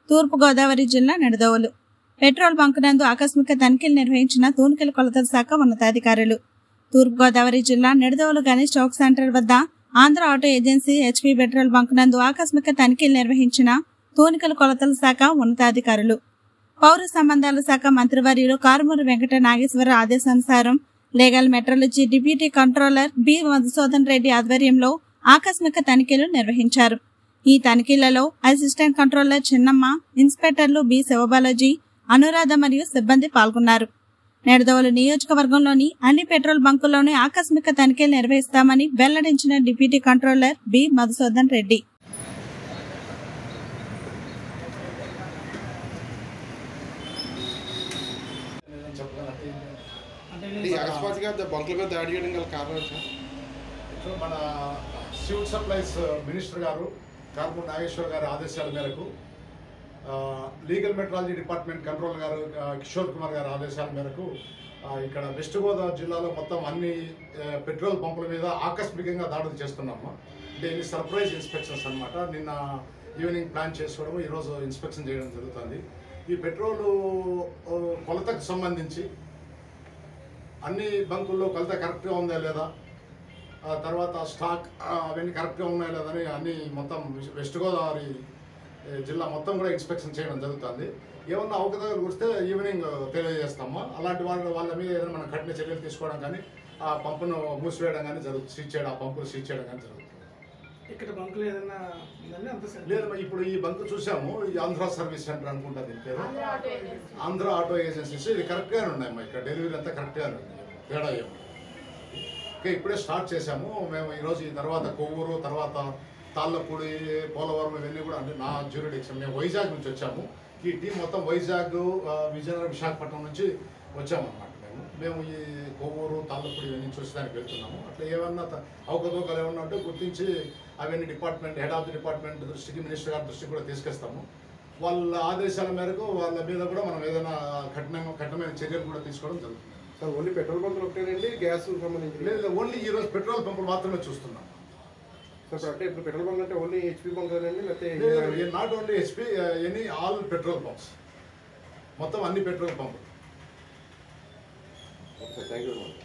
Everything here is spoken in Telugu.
తూర్పుగోదావరి జిల్లా నిడదవోలు పెట్రోల్ బంక్ నందు ఆకస్మిక తనిఖీలు నిర్వహించిన తూనికల కొలతల శాఖ ఉన్నతాధికారులు తూర్పుగోదావరి జిల్లా నిడదవోలు గణేష్ చౌక్ సెంటర్ వద్ద Andhra auto agency HP petrol bunk నందు ఆకస్మిక తనిఖీలు నిర్వహించిన తూనికల కొలతల శాఖ ఉన్నతాధికారులు పౌర సంబంధాల శాఖ మంత్రివర్యులు కారుమూరి వెంకట నాగేశ్వర ఆదేశానుసారం legal metrology deputy controller B Madhusudan Reddy ఆధ్వర్యంలో ఆకస్మిక తనిఖీలు నిర్వహించారు ఈ తనిఖీలలో అసిస్టెంట్ కంట్రోలర్ చిన్నమ్మ ఇన్స్పెక్టర్లు బి శివబాలాజీ అనురాధ మరియు సిబ్బంది పాల్గొన్నారు నెడదవోలు నియోజకవర్గంలోని అన్ని పెట్రోల్ బంకుల్లోనూ ఆకస్మిక తనిఖీలు నిర్వహిస్తామని వెల్లడించిన deputy controller B Madhusudan Reddy అంటే ఇది అకస్మాత్తుగా ద- బంకుల మీద దాడి చేయడం గల కారణం సార్ ఇప్పుడు మన సివిల్ సప్లైస్ మినిస్టర్ గారు కార్పొరేట్ నాగేశ్వర్ గారి ఆదేశాల మేరకు ఆ, లీగల్ మెట్రాలజీ డిపార్ట్మెంట్ కంట్రోల్ గారు ఆ, కిషోర్ కుమార్ గారి ఆదేశాల మేరకు ఆ, ఇక్కడ వెస్ట్ గోదావరి జిల్లాలో మొత్తం అన్ని ఆ, పెట్రోల్ పంపుల మీద ఆకస్మికంగా దాడులు చేస్తున్నాము అంటే ఇన్ని సర్ప్రైజ్ ఇన్స్పెక్షన్స్ అన్నమాట నిన్న ఈవినింగ్ ప్లాన్ చేసుకోవడం ఈరోజు ఇన్స్పెక్షన్ చేయడం జరుగుతుంది ఈ పెట్రోలు ఓ, కొలతకు సంబంధించి అన్ని బంకుల్లో కొలత కరెక్ట్గా ఉందా లేదా ఆ తర్వాత స్టాక్ ఆ, అవన్నీ కరెక్ట్గా ఉన్నాయా లేదని అన్ని మొత్తం వెస్ట్ గోదావరి ఏ, జిల్లా మొత్తం కూడా ఇన్స్పెక్షన్ చేయడం జరుగుతుంది ఏమన్నా అవకతవకలు వస్తే ఈవినింగ్ తెలియజేస్తాము అలాంటి వాళ్ళ వాళ్ళ మీద ఏదైనా మనం కఠిన చర్యలు తీసుకోవడం కానీ ఆ పంపును మూసివేయడం కానీ జరుగుతుంది సీజ్ చేయడం ఆ పంపును సీజ్ చేయడం కానీ జరుగుతుంది ఇక్కడ బంకులు ఏదైనా ఉందండి అంత సరే లేదు మరి ఇప్పుడు ఈ బంకు చూసాము ఈ ఆంధ్ర సర్వీస్ సెంటర్ అనుకుంటా దీని పేరు ఆంధ్ర ఆటో ఏజెన్సీస్ ఇది కరెక్ట్గానే ఉన్నాయమ్మా ఇక్కడ డెలివరీ అంతా కరెక్ట్గానే ఉంది తేడా ఏమి ఓకే ఇప్పుడే స్టార్ట్ చేశాము మేము ఈరోజు ఈ తర్వాత కొవ్వూరు తర్వాత తాళ్ళపూడి పోలవరం ఇవన్నీ కూడా అంటే నా జ్యూరిడిక్షన్ మేము వైజాగ్ నుంచి వచ్చాము ఈ టీం మొత్తం వైజాగ్ ఆ, విజయనగరం విశాఖపట్నం నుంచి వచ్చాము అన్నమాట మేము మేము ఈ కొవ్వూరు తాళ్ళపూడి ఇవన్నీ చూసేదానికి వెళ్తున్నాము అట్లా ఏమన్నా త- అవకతవకలు ఏమన్నా ఉంటే గుర్తించి అవన్నీ department head of the department దృష్టికి మినిస్టర్ గారి దృష్టికి కూడా తీసుకొస్తాము వాళ్ళ ఆదేశాల మేరకు వాళ్ళ మీద కూడా మనం ఏదైనా కఠిన కఠినమైన చర్యలు కూడా తీసుకోవడం జరుగుతుంది సార్ ఓన్లీ పెట్రోల్ బంకులు ఒకటేనండి గ్యాస్ సంబంధించి లేదు ఓన్లీ ఈ రోజు పెట్రోల్ పంపులు మాత్రమే చూస్తున్నాం సార్ అంటే ఇప్పుడు పెట్రోల్ బంక్ అంటే ఓన్లీ హెచ్పి బంక్ అండి లేకపోతే not only HP any all petrol pumps మొత్తం అన్ని పెట్రోల్ పంపులు థ్యాంక్ యూ వెరీ మచ్